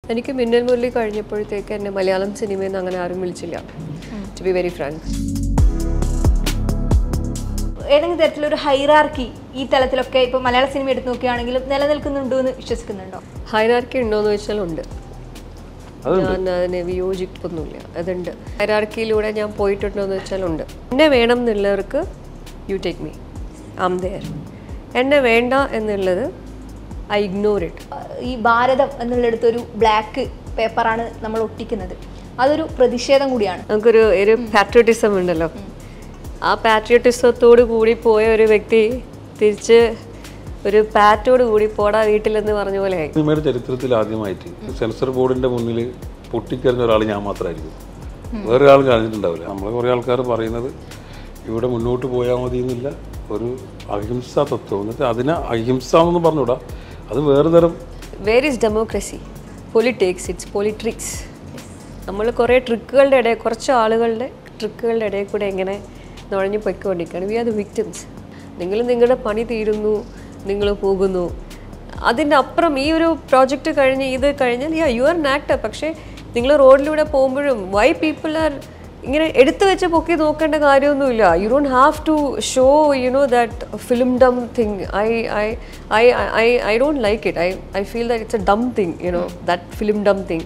എനിക്ക് മിന്നൽ മുരളി കഴിഞ്ഞപ്പോഴത്തേക്ക് എന്നെ മലയാളം സിനിമയിൽ നിന്ന് അങ്ങനെ ആരും വിളിച്ചില്ല ടു ബി വെരി ഫ്രാങ്ക് ഏതെങ്കിലും തരത്തിലൊരു ഹൈറാർക്കി ഈ തലത്തിലൊക്കെ ഇപ്പോൾ മലയാള സിനിമ എടുത്ത് നോക്കുകയാണെങ്കിൽ നിലനിൽക്കുന്നുണ്ടോ എന്ന് വിശ്വസിക്കുന്നുണ്ടോ ഹൈറാർക്കി ഉണ്ടോയെന്ന് വെച്ചാൽ ഉണ്ട് ഞാൻ അതിനെ വിയോജിപ്പൊന്നുമില്ല അതുണ്ട് ഹൈറാർക്കിയിലൂടെ ഞാൻ പോയിട്ടുണ്ടോ എന്ന് വെച്ചാൽ ഉണ്ട് എന്നെ വേണം എന്നുള്ളവർക്ക് you take me am there എന്നെ വേണ്ട എന്നുള്ളത് ഐ ഇഗ്നോർ ഇറ്റ് ഈ ഭാരതം എന്നുള്ളിടത്ത് ഒരു ബ്ലാക്ക് പേപ്പറാണ് നമ്മൾ ഒട്ടിക്കുന്നത് അതൊരു പ്രതിഷേധം കൂടിയാണ് നമുക്കൊരു ഒരു പാട്രിയോട്ടിസം ഉണ്ടല്ലോ ആ പാട്രിയോട്ടിസത്തോട് കൂടി പോയ ഒരു വ്യക്തി തിരിച്ച് ഒരു പാറ്റോട് കൂടി പോടാ വീട്ടിലെന്ന് പറഞ്ഞ പോലെ ആയി സിനിമയുടെ ചരിത്രത്തിൽ ആദ്യമായിട്ട് സെൻസർ ബോർഡിന്റെ മുന്നിൽ പൊട്ടിക്കറിഞ്ഞ ഒരാൾ ഞാൻ മാത്രമായിരിക്കും വേറെ ആൾ കാണിച്ചിട്ടുണ്ടാവില്ല നമ്മൾ കുറേ ആൾക്കാർ പറയുന്നത് ഇവിടെ മുന്നോട്ട് പോയാൽ മതി എന്നില്ല ഒരു അഹിംസാ തത്വം എന്നിട്ട് അതിനെ അഹിംസ എന്നൊന്നും പറഞ്ഞുകൂടാ അത് വേറെ തരം where is democracy politics it's politricks നമ്മൾ കുറേ ട്രിക്കുകളുടെ ഇടയിൽ കുറച്ച് ആളുകളുടെ ട്രിക്കുകളുടെ ഇടയിൽ കൂടെ എങ്ങനെ നുഴഞ്ഞു പൊയ്ക്കൊണ്ടിരിക്കുകയാണ് വി ആർ ദ വിക്ടിംസ് നിങ്ങൾ നിങ്ങളുടെ പണി തീരുന്നു നിങ്ങൾ പോകുന്നു അതിൻ്റെ അപ്പുറം ഈ ഒരു പ്രോജക്റ്റ് കഴിഞ്ഞ് ഇത് കഴിഞ്ഞാൽ yeah you are an actor പക്ഷേ നിങ്ങൾ റോഡിലൂടെ പോകുമ്പോഴും വൈ പീപ്പിൾ ആർ ഇങ്ങനെ എടുത്തു വെച്ച് പൊക്കി നോക്കേണ്ട കാര്യമൊന്നുമില്ല you don't have to show you know that film ഡം thing I I I I I don't like it I I feel that it's a dumb thing you know that film ഡം thing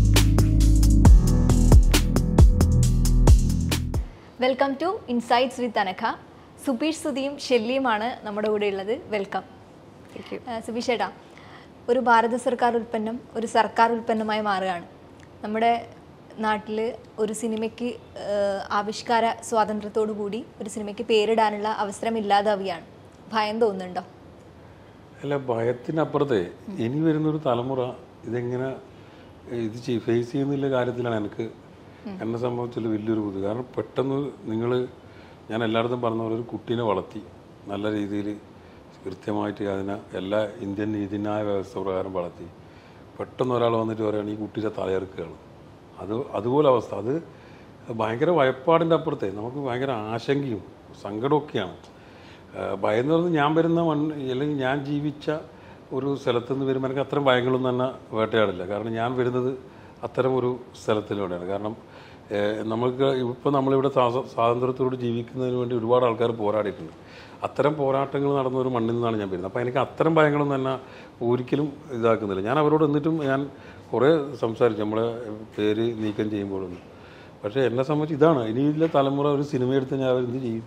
welcome to Insights with Anakha Subeesh സുധിയും ഷെല്ലിയുമാണ് നമ്മുടെ കൂടെ ഉള്ളത് welcome thank you Subeesh ഏട്ടാ ഒരു ഭാരത സർക്കാർ ഉൽപ്പന്നം ഒരു സർക്കാർ ഉൽപ്പന്നമായി മാറുകയാണ് നമ്മുടെ നാട്ടിൽ ഒരു സിനിമയ്ക്ക് ഏഹ്, ആവിഷ്കാര സ്വാതന്ത്ര്യത്തോടു കൂടി ഒരു സിനിമയ്ക്ക് പേരിടാനുള്ള അവസരം ഇല്ലാതാവുകയാണ് ഭയം തോന്നുന്നുണ്ടോ അല്ല ഭയത്തിനപ്പുറത്തെ ഇനി വരുന്നൊരു തലമുറ ഇതെങ്ങനെ ഇത് ഫേസ് ചെയ്യുന്നില്ല കാര്യത്തിലാണ് എനിക്ക് എന്നെ സംബന്ധിച്ചുള്ള വലിയൊരു ബുദ്ധി കാരണം പെട്ടെന്ന് നിങ്ങൾ ഞാൻ എല്ലായിടത്തും പറഞ്ഞ പോലെ ഒരു കുട്ടീനെ വളർത്തി നല്ല രീതിയിൽ കൃത്യമായിട്ട് അതിനെ എല്ലാ ഇന്ത്യൻ നീതിന്യായ വ്യവസ്ഥ പ്രകാരം വളർത്തി പെട്ടെന്ന് ഒരാൾ വന്നിട്ട് പറയുകയാണ് ഈ കുട്ടീനെ തലയെറുക്കുകയാണ് അത് അതുപോലെ അവസ്ഥ അത് ഭയങ്കര ഭയപ്പാടിൻ്റെ അപ്പുറത്തെ നമുക്ക് ഭയങ്കര ആശങ്കയും സങ്കടമൊക്കെയാണ് ഏഹ് ഭയം എന്ന് പറഞ്ഞാൽ ഞാൻ വരുന്ന മണ്ണ് അല്ലെങ്കിൽ ഞാൻ ജീവിച്ച ഒരു സ്ഥലത്ത് നിന്ന് വരുമ്പോൾ എനിക്ക് അത്തരം ഭയങ്ങളൊന്നും തന്നെ വേട്ടയാടില്ല കാരണം ഞാൻ വരുന്നത് അത്തരം ഒരു സ്ഥലത്തിലൂടെയാണ് കാരണം ഏഹ് നമുക്ക് ഇപ്പോൾ നമ്മളിവിടെ സ്വാത- സ്വാതന്ത്ര്യത്തോട് ജീവിക്കുന്നതിന് വേണ്ടി ഒരുപാട് ആൾക്കാർ പോരാടിയിട്ടുണ്ട് അത്തരം പോരാട്ടങ്ങൾ നടന്ന ഒരു മണ്ണിൽ നിന്നാണ് ഞാൻ വരുന്നത് അപ്പോൾ എനിക്ക് അത്തരം ഭയങ്ങളൊന്നും തന്നെ ഒരിക്കലും ഇതാക്കുന്നില്ല ഞാൻ അവരോട് എന്നിട്ടും ഞാൻ കുറേ സംസാരിച്ചു നമ്മളെ പേര് നീക്കം ചെയ്യുമ്പോഴൊന്നും പക്ഷേ എന്നെ സംബന്ധിച്ച് ഇതാണ് ഇനിയുള്ള തലമുറ ഒരു സിനിമ എടുത്ത് ഞാൻ അവരെന്ത് ചെയ്യും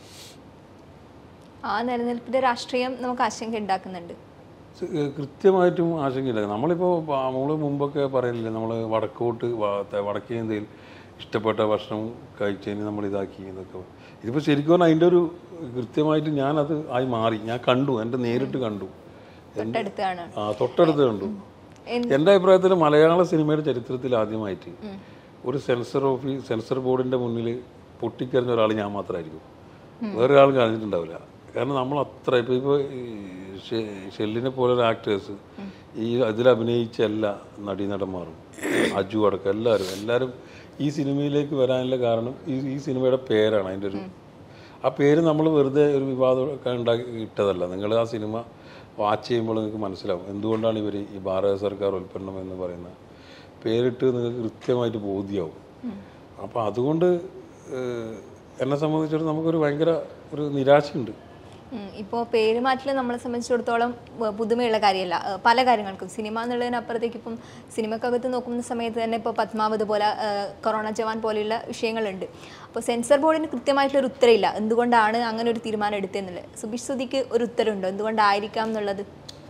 ആ നിലനിൽപ്പിന്റെ രാഷ്ട്രീയം നമുക്ക് ആശങ്ക ഉണ്ടാക്കുന്നുണ്ട് സ്- ഏഹ് കൃത്യമായിട്ടും ആശങ്കയില്ല നമ്മളിപ്പോൾ നമ്മൾ മുമ്പൊക്കെ പറയില്ലേ നമ്മൾ വടക്കോട്ട് വ- ത- വടക്കേ ഇന്ത്യയിൽ ഇഷ്ടപ്പെട്ട ഭക്ഷണം കഴിച്ചതിന് നമ്മൾ ഇതാക്കി എന്നൊക്കെ ഇതിപ്പോൾ ശരിക്കും പറഞ്ഞാൽ അതിൻ്റെ ഒരു കൃത്യമായിട്ട് ഞാനത് ആയി മാറി ഞാൻ കണ്ടു എൻ്റെ നേരിട്ട് കണ്ടു തൊട്ടടുത്താണ് ആ തൊട്ടടുത്ത് കണ്ടു എൻ്റെ അഭിപ്രായത്തിൽ മലയാള സിനിമയുടെ ചരിത്രത്തിൽ ആദ്യമായിട്ട് ഒരു സെൻസർ ഓഫീസ് സെൻസർ ബോർഡിൻ്റെ മുന്നിൽ പൊട്ടിക്കറിഞ്ഞ ഒരാൾ ഞാൻ മാത്രമായിരിക്കും വേറെ ആൾ കാണിച്ചിട്ടുണ്ടാവില്ല കാരണം നമ്മൾ അത്ര ഇപ്പോൾ ഇപ്പോൾ ഷെല്ലിനെ പോലെ ഒരു ആക്ടേഴ്സ് ഈ അതിൽ അഭിനയിച്ച എല്ലാ നടീനടന്മാരും അജു അടക്കം എല്ലാവരും എല്ലാവരും ഈ സിനിമയിലേക്ക് വരാനുള്ള കാരണം ഈ ഈ സിനിമയുടെ പേരാണ് അതിൻ്റെ ഒരു ആ പേര് നമ്മൾ വെറുതെ ഒരു വിവാദം ഒക്കെ ഉണ്ടാക്കി ഇട്ടതല്ല നിങ്ങൾ ആ സിനിമ വാച്ച് ചെയ്യുമ്പോൾ നിങ്ങൾക്ക് മനസ്സിലാവും എന്തുകൊണ്ടാണ് ഇവർ ഈ ഭാരത സർക്കാർ ഉൽപ്പന്നം എന്ന് പറയുന്ന പേരിട്ട് നിങ്ങൾക്ക് കൃത്യമായിട്ട് ബോധ്യമാവും അപ്പോൾ അതുകൊണ്ട് ഏഹ്, എന്നെ സംബന്ധിച്ചിടത്തോളം നമുക്കൊരു ഭയങ്കര ഒരു നിരാശയുണ്ട് ഇപ്പോൾ പേരുമാറ്റൽ നമ്മളെ സംബന്ധിച്ചിടത്തോളം ഏഹ്, പുതുമയുള്ള കാര്യമല്ല ഏഹ്, പല കാര്യങ്ങൾക്കും സിനിമ എന്നുള്ളതിനപ്പുറത്തേക്ക് ഇപ്പം സിനിമക്കകത്ത് നോക്കുന്ന സമയത്ത് തന്നെ ഇപ്പോൾ പത്മാവത് പോലെ ഏഹ്, കൊറോണ ജവാൻ പോലെയുള്ള വിഷയങ്ങളുണ്ട് അപ്പോൾ സെൻസർ ബോർഡിന് കൃത്യമായിട്ടുള്ളൊരു ഉത്തരവില്ല എന്തുകൊണ്ടാണ് അങ്ങനെ ഒരു തീരുമാനം എടുത്തതെന്നുള്ളത് സുബിഷ് സുധിക്ക് ഒരു ഉത്തരവുണ്ടോ എന്തുകൊണ്ടായിരിക്കാം എന്നുള്ളത്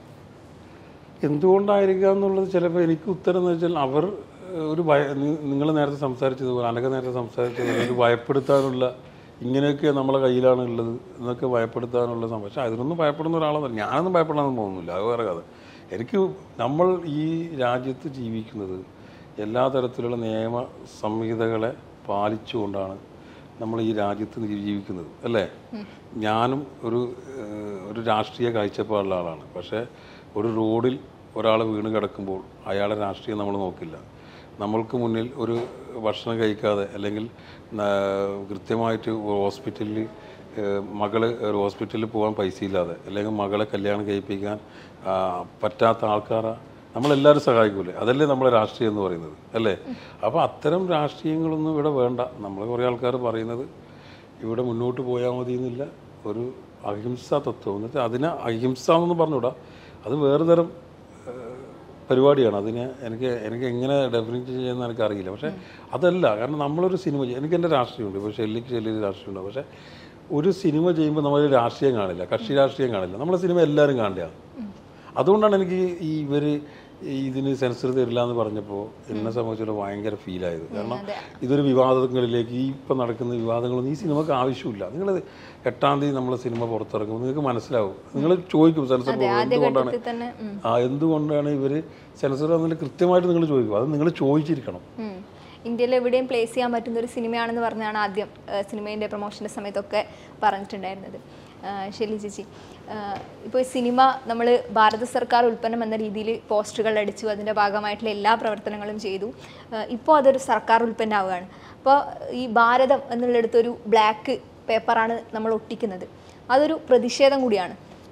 എന്തുകൊണ്ടായിരിക്കാം എന്നുള്ളത് ചിലപ്പോൾ എനിക്ക് ഉത്തരം എന്ന് വെച്ചാൽ അവർ ഏഹ്, ഒരു ഭയ നിങ്ങൾ നേരത്തെ സംസാരിച്ചതുപോലെ അനക നേരത്തെ സംസാരിച്ചതുപോലെ ഒരു ഭയപ്പെടുത്താനുള്ള ഇങ്ങനെയൊക്കെ നമ്മളെ കയ്യിലാണ് ഉള്ളത് എന്നൊക്കെ ഭയപ്പെടുത്താനുള്ള സംഭവം പക്ഷേ അതിനൊന്നും ഭയപ്പെടുന്ന ഒരാളൊന്നും ഞാനൊന്നും ഭയപ്പെടാനൊന്നും പോകുന്നില്ല അത് വേറെ കഥ എനിക്ക് നമ്മൾ ഈ രാജ്യത്ത് ജീവിക്കുന്നത് എല്ലാ തരത്തിലുള്ള നിയമ സംഹിതകളെ പാലിച്ചുകൊണ്ടാണ് നമ്മൾ ഈ രാജ്യത്ത് ജീവിക്കുന്നത് അല്ലേ ഞാനും ഒരു ഏഹ്, ഒരു രാഷ്ട്രീയ കാഴ്ചപ്പാടുള്ള ആളാണ് പക്ഷേ ഒരു റോഡിൽ ഒരാൾ വീണ് കിടക്കുമ്പോൾ അയാളെ രാഷ്ട്രീയം നമ്മൾ നോക്കില്ല നമ്മൾക്ക് മുന്നിൽ ഒരു ഭക്ഷണം കഴിക്കാതെ അല്ലെങ്കിൽ ആ, കൃത്യമായിട്ട് ഒരു ഹോസ്പിറ്റലിൽ ഏഹ്, മകള് ഒരു ഹോസ്പിറ്റലിൽ പോകാൻ പൈസ ഇല്ലാതെ അല്ലെങ്കിൽ മകളെ കല്യാണം കഴിപ്പിക്കാൻ ആ, പറ്റാത്ത ആൾക്കാരെ നമ്മളെല്ലാവരും സഹായിക്കൂലേ അതല്ലേ നമ്മളെ രാഷ്ട്രീയം എന്ന് പറയുന്നത് അല്ലേ അപ്പോൾ അത്തരം രാഷ്ട്രീയങ്ങളൊന്നും ഇവിടെ വേണ്ട നമ്മൾ കുറേ ആൾക്കാർ പറയുന്നത് ഇവിടെ മുന്നോട്ട് പോയാൽ മതി എന്നില്ല ഒരു അഹിംസ തത്വം എന്ന് വെച്ചാൽ അതിനെ അഹിംസ എന്നൊന്നും പറഞ്ഞുകൂടാ അത് വേറെ തരം ഏഹ്, പരിപാടിയാണ് അതിനെ എനിക്ക് എനിക്ക് എങ്ങനെ ഡെഫിനറ്റ് ചെയ്യുന്ന എനിക്ക് അറിയില്ല പക്ഷേ അതല്ല കാരണം നമ്മളൊരു സിനിമ ചെയ്യും എനിക്ക് എൻ്റെ രാഷ്ട്രീയമുണ്ട് ഇപ്പോൾ ഷെല്ലിക്ക് ഷെല്ലിയിൽ രാഷ്ട്രീയമുണ്ട് പക്ഷേ ഒരു സിനിമ ചെയ്യുമ്പോൾ നമ്മൾ രാഷ്ട്രീയം കാണില്ല കക്ഷി രാഷ്ട്രീയം കാണില്ല നമ്മളെ സിനിമ എല്ലാവരും കാണുകയാണ് അതുകൊണ്ടാണ് എനിക്ക് ഈ ഇവർ ഇതിന് സെൻസർ തരില്ല എന്ന് പറഞ്ഞപ്പോൾ എന്നെ സംബന്ധിച്ചുള്ള ഭയങ്കര ഫീലായത് കാരണം ഇതൊരു വിവാദങ്ങളിലേക്ക് ഈ ഇപ്പം നടക്കുന്ന വിവാദങ്ങളൊന്നും ഈ സിനിമക്ക് ആവശ്യമില്ല നിങ്ങൾ എട്ടാം തീയതി നമ്മൾ സിനിമ പുറത്തിറങ്ങുമ്പോൾ നിങ്ങൾക്ക് മനസ്സിലാവും നിങ്ങൾ ചോദിക്കും സെൻസർ ബോർഡ് എന്തുകൊണ്ടാണ് ഇത് തന്നെ ഉം. ആ എന്തുകൊണ്ടാണ് ഇവർ സെൻസർ തന്നിട്ട് കൃത്യമായിട്ട് നിങ്ങൾ ചോദിക്കും അത് നിങ്ങൾ ചോദിച്ചിരിക്കണം ഉം. ഇന്ത്യയിൽ എവിടെയും പ്ലേസ് ചെയ്യാൻ പറ്റുന്ന ഒരു സിനിമയാണെന്ന് പറഞ്ഞാണ് ആദ്യം സിനിമേൻ്റെ പ്രൊമോഷൻ്റെ സമയത്തൊക്കെ പറഞ്ഞിട്ടുണ്ടായിരുന്നത് ആ, ശൈലി ചേച്ചി ഇപ്പോൾ സിനിമ നമ്മൾ ഭാരത സർക്കാർ ഉൽപ്പന്നം എന്ന രീതിയിൽ പോസ്റ്ററുകൾ അടിച്ചു അതിൻ്റെ ഭാഗമായിട്ടുള്ള എല്ലാ പ്രവർത്തനങ്ങളും ചെയ്തു ഇപ്പോൾ അതൊരു സർക്കാർ ഉൽപ്പന്നമാവുകയാണ് അപ്പോൾ ഈ ഭാരതം എന്നുള്ളിടത്തൊരു ബ്ലാക്ക് പേപ്പറാണ് നമ്മൾ ഒട്ടിക്കുന്നത് അതൊരു പ്രതിഷേധം കൂടിയാണ്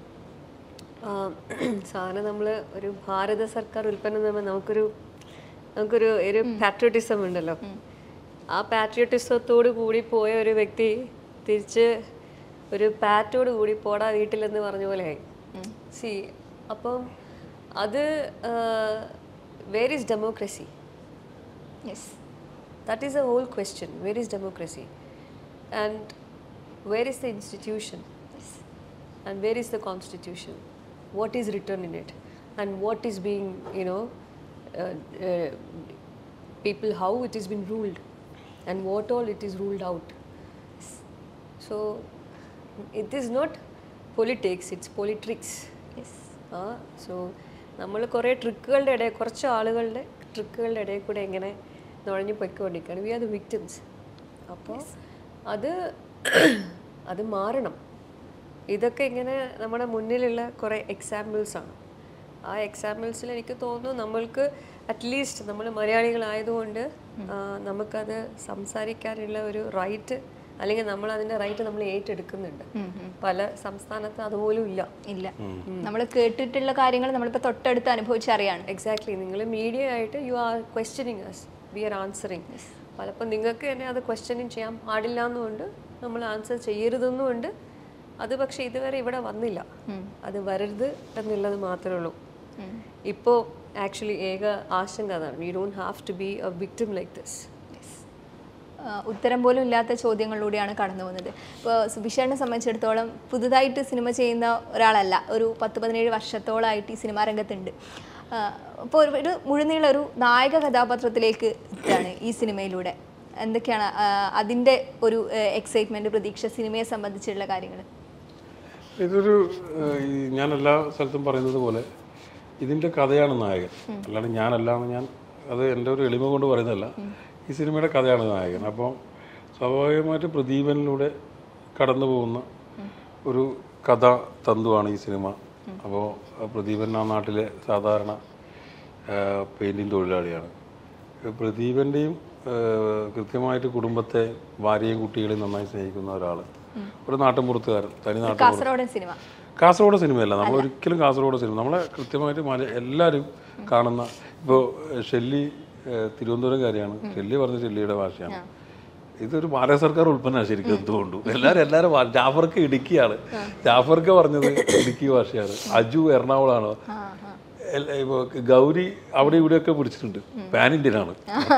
ആ, സാധാരണ നമ്മൾ ഒരു ഭാരത സർക്കാർ ഉൽപ്പന്നം എന്ന് പറയുമ്പോൾ നമുക്കൊരു നമുക്കൊരു ഒരു പാട്രിയോട്ടിസം ഉണ്ടല്ലോ ആ പാട്രിയോട്ടിസത്തോട് കൂടി പോയ ഒരു വ്യക്തി തിരിച്ച് ഒരു പാറ്റോട് കൂടി പോടാ വീട്ടിലെന്ന് പറഞ്ഞ പോലെ ആയി സി അപ്പം അത് where is democracy yes That is the whole question. Where is democracy? And where is the institution? And where is the constitution? What is written in it? And what is being, you know, uh, uh, people, how it has been ruled? And what all it is ruled out? So, it is not politics, it's politics. Yes ആ so നമ്മൾ കുറേ ട്രിക്കുകളുടെ ഇടയിൽ കുറച്ച് ആളുകളുടെ ട്രിക്കുകളുടെ ഇടയിൽ കൂടെ ഇങ്ങനെ നുഴഞ്ഞു പൊയ്ക്കൊണ്ടിരിക്കുകയാണ് വി ആർ ദ വിക്ടിംസ് അപ്പോൾ അത് അത് മാറണം ഇതൊക്കെ ഇങ്ങനെ നമ്മുടെ മുന്നിലുള്ള കുറേ എക്സാമ്പിൾസാണ് ആ എക്സാമ്പിൾസിൽ എനിക്ക് തോന്നുന്നു നമ്മൾക്ക് അറ്റ്ലീസ്റ്റ് നമ്മൾ മലയാളികളായതുകൊണ്ട് ആ, നമുക്കത് സംസാരിക്കാനുള്ള ഒരു റൈറ്റ് അല്ലെങ്കിൽ നമ്മൾ അതിൻ്റെ റൈറ്റ് നമ്മൾ ഏറ്റെടുക്കുന്നുണ്ട് പല സംസ്ഥാനത്ത് അതുപോലും ഇല്ല ഇല്ല നമ്മൾ കേട്ടിട്ടുള്ള കാര്യങ്ങൾ നമ്മളിപ്പോൾ തൊട്ടടുത്ത് അനുഭവിച്ചറിയാണ് എക്സാക്ട്ലി നിങ്ങൾ മീഡിയ ആയിട്ട് you are questioning us we are answering പലപ്പോൾ നിങ്ങൾക്ക് തന്നെ അത് ക്വസ്റ്റ്യനിങ് ചെയ്യാൻ പാടില്ല എന്നുകൊണ്ട് നമ്മൾ ആൻസർ ചെയ്യരുതെന്നുകൊണ്ട് അത് പക്ഷേ ഇതുവരെ ഇവിടെ വന്നില്ല അത് വരരുത് എന്നുള്ളത് മാത്രമേ ഉള്ളൂ ഇപ്പോൾ ആക്ച്വലി ഏക ആശങ്ക അതാണ് we don't have to be a victim like this ആ, ഉത്തരം പോലും ഇല്ലാത്ത ചോദ്യങ്ങളിലൂടെയാണ് കടന്നു പോകുന്നത് ഇപ്പോൾ സുഭിഷേറിനെ സംബന്ധിച്ചിടത്തോളം പുതുതായിട്ട് സിനിമ ചെയ്യുന്ന ഒരാളല്ല ഒരു പത്ത് പതിനേഴ് വർഷത്തോളമായിട്ട് ഈ സിനിമാ രംഗത്തുണ്ട് അപ്പോൾ ഒരു ഒരു മുഴുനീള ഒരു നായക കഥാപാത്രത്തിലേക്ക് എത്തുകയാണ് ഈ സിനിമയിലൂടെ എന്തൊക്കെയാണ് ആ, അതിൻ്റെ ഒരു എക്സൈറ്റ്മെൻറ്റ് പ്രതീക്ഷ സിനിമയെ സംബന്ധിച്ചുള്ള കാര്യങ്ങൾ ഇതൊരു ഏഹ്, ഈ ഞാൻ എല്ലാ സ്ഥലത്തും പറയുന്നത് പോലെ ഇതിൻ്റെ കഥയാണ് നായകൻ അല്ലാണ്ട് ഞാനല്ല എന്ന് ഞാൻ അത് എൻ്റെ ഒരു എളിമ കൊണ്ട് പറയുന്നതല്ല ഈ സിനിമയുടെ കഥയാണ് നായകൻ അപ്പോൾ സ്വാഭാവികമായിട്ട് പ്രദീപനിലൂടെ കടന്നു പോകുന്ന ഒരു കഥ തന്തുവാണ് ഈ സിനിമ അപ്പോൾ പ്രദീപൻ ആ നാട്ടിലെ സാധാരണ പെയിൻറ്റിങ് തൊഴിലാളിയാണ് പ്രദീപൻ്റെയും കൃത്യമായിട്ട് കുടുംബത്തെ ഭാര്യയും കുട്ടികളെയും നന്നായി സ്നേഹിക്കുന്ന ഒരാൾ ഒരു നാട്ടിൻപുറത്തുകാരൻ തനി നാട്ടിൻ കാസർഗോഡൻ സിനിമ കാസർഗോഡ് സിനിമയല്ല നമ്മൾ ഒരിക്കലും കാസർഗോഡ് സിനിമ നമ്മളെ കൃത്യമായിട്ട് മല എല്ലാവരും കാണുന്ന ഇപ്പോൾ ഷെല്ലി ഏഹ്, തിരുവനന്തപുരംകാരിയാണ് ഷെല്ലി പറഞ്ഞ ഷെല്ലിയുടെ ഭാഷയാണ് ഇതൊരു ഭാരത സർക്കാർ ഉൽപ്പന്നമാണ് ശരിക്കും എന്തുകൊണ്ടും എല്ലാവരും എല്ലാവരും ഭാ- ജാഫർക്ക് ഇടുക്കിയാണ് ജാഫർക്ക് പറഞ്ഞത് ഇടുക്കി ഭാഷയാണ് അജു എറണാകുളമാണ് എൽ- ഇപ്പൊ ഗൗരി അവിടെ ഇവിടെയൊക്കെ പിടിച്ചിട്ടുണ്ട് പാൻ ഇന്ത്യനാണ്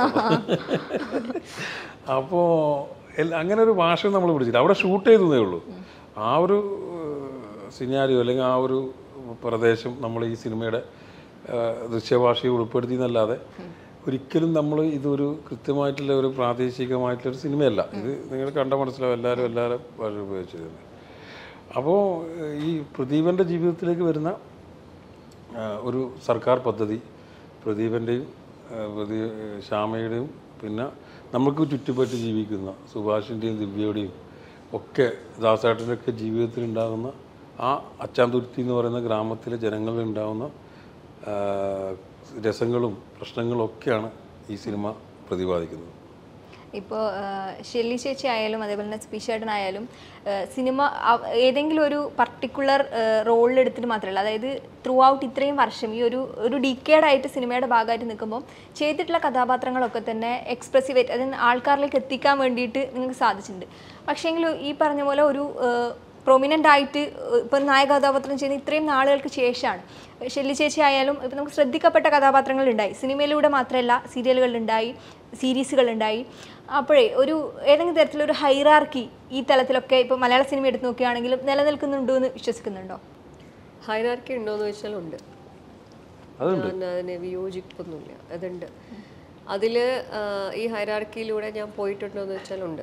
അപ്പോൾ അങ്ങനെ ഒരു ഭാഷ നമ്മൾ പിടിച്ചില്ല അവിടെ ഷൂട്ട് ചെയ്തതേ ഉള്ളൂ ആ ഒരു സിനാരിയോ അല്ലെങ്കിൽ ആ ഒരു പ്രദേശം നമ്മൾ ഈ സിനിമയുടെ ഏഹ്, ദൃശ്യഭാഷയിൽ ഉൾപ്പെടുത്തി എന്നല്ലാതെ ഒരിക്കലും നമ്മൾ ഇതൊരു കൃത്യമായിട്ടുള്ള ഒരു പ്രാദേശികമായിട്ടുള്ള ഒരു സിനിമയല്ല ഇത് നിങ്ങൾ കണ്ട മനസ്സിലാവും എല്ലാവരും എല്ലാവരും ഭാഷ ഉപയോഗിച്ചത് അപ്പോൾ ഈ പ്രദീപൻ്റെ ജീവിതത്തിലേക്ക് വരുന്ന ആ, ഒരു സർക്കാർ പദ്ധതി പ്രദീപൻ്റെയും പ്രദീ ശ്യാമയുടെയും പിന്നെ നമുക്ക് ചുറ്റുപറ്റി ജീവിക്കുന്ന സുഭാഷിൻ്റെയും ദിവ്യയുടെയും ഒക്കെ ദാസേട്ടൻ്റെ ഒക്കെ ജീവിതത്തിൽ ഉണ്ടാകുന്ന ആ അച്ചാന്തുരുത്തി എന്ന് പറയുന്ന ഗ്രാമത്തിലെ ജനങ്ങളിൽ ഉണ്ടാകുന്ന ആ, രസങ്ങളും പ്രശ്നങ്ങളും ഒക്കെയാണ് ഈ സിനിമ പ്രതിപാദിക്കുന്നത് ഇപ്പോൾ ഷെല്ലി ചേച്ചി ആയാലും അതേപോലെ തന്നെ സ്പീഷേട്ടനായാലും സിനിമ അവ- ഏതെങ്കിലും ഒരു പർട്ടിക്കുലർ റോളിൽ എടുത്തിട്ട് മാത്രമല്ല അതായത് ത്രൂ ഔട്ട് ഇത്രയും വർഷം ഈ ഒരു ഒരു ഡിക്കേഡായിട്ട് സിനിമയുടെ ഭാഗമായിട്ട് നിൽക്കുമ്പോൾ ചെയ്തിട്ടുള്ള കഥാപാത്രങ്ങളൊക്കെ തന്നെ എക്സ്പ്രസീവായിട്ട് അതായത് ആൾക്കാരിലേക്ക് എത്തിക്കാൻ വേണ്ടിയിട്ട് നിങ്ങൾക്ക് സാധിച്ചിട്ടുണ്ട് പക്ഷേങ്കിൽ ഈ പറഞ്ഞ പോലെ ഒരു പ്രൊമിനൻ്റ് ആയിട്ട് ഇപ്പം നായക കഥാപാത്രം ചെയ്യുന്ന ഇത്രയും നാളുകൾക്ക് ശേഷമാണ് ഷെല്ലി ചേച്ചി ആയാലും ഇപ്പം നമുക്ക് ശ്രദ്ധിക്കപ്പെട്ട കഥാപാത്രങ്ങൾ ഉണ്ടായി സിനിമയിലൂടെ മാത്രമല്ല സീരിയലുകളുണ്ടായി സീരീസുകളുണ്ടായി അപ്പോഴേ ഒരു ഏതെങ്കിലും തരത്തിലൊരു ഹൈറാർക്കി ഈ തലത്തിലൊക്കെ ഇപ്പോൾ മലയാള സിനിമ എടുത്ത് നോക്കുകയാണെങ്കിലും നിലനിൽക്കുന്നുണ്ടോ എന്ന് വിശ്വസിക്കുന്നുണ്ടോ ഹൈറാർക്കി ഉണ്ടോയെന്ന് ചോദിച്ചാൽ ഉണ്ട് അതുണ്ട് ഞാൻ അതിനെ വിയോജിപ്പൊന്നുമില്ല അതുണ്ട് അതിൽ ഈ ഹൈറാർക്കിയിലൂടെ ഞാൻ പോയിട്ടുണ്ടോ എന്ന് വെച്ചാൽ ഉണ്ട്